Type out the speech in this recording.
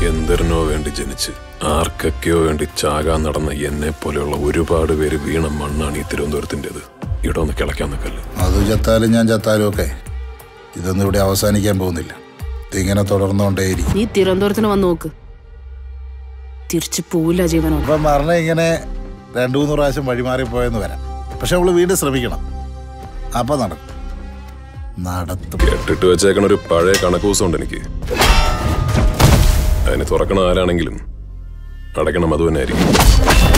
എന്തിനോ വേണ്ടി ജനിച്ച് ആർക്കൊക്കെയോ വേണ്ടി ചാകാൻ നടന്ന എന്നെ പോലെയുള്ള ഒരുപാട് പേര് വീണ മണ്ണാണ് ഈ തിരുവനന്തപുരത്തിൻ്റെത് ഇവിടെ ഒന്ന് കിളയ്ക്കാൻ നിൽക്കല്ലേ അത് ചത്താലും ഞാൻ ചത്താലും ഒക്കെ ഇതൊന്നും ഇവിടെ അവസാനിക്കാൻ പോകുന്നില്ല ഇതിങ്ങനെ തുടർന്നുകൊണ്ടേയിരിക്കും നീ തിരുവനന്തപുരത്തിന് വന്ന് നോക്ക് തിരിച്ചു പോവില്ല ജീവനോട് ഇപ്പം മരണ ഇങ്ങനെ രണ്ടു മൂന്ന് പ്രാവശ്യം വഴിമാറിപ്പോയെന്ന് വരാം പക്ഷെ അവള് വീണ്ടും ശ്രമിക്കണം അപ്പം നടക്കും നടത്തും കെട്ടിട്ട് വെച്ചേക്കണ ഒരു പഴയ കണക്കൂസുണ്ട് എനിക്ക് അതിന് തുറക്കണ ആരാണെങ്കിലും അടയ്ക്കണം അത് തന്നെ ആയിരിക്കും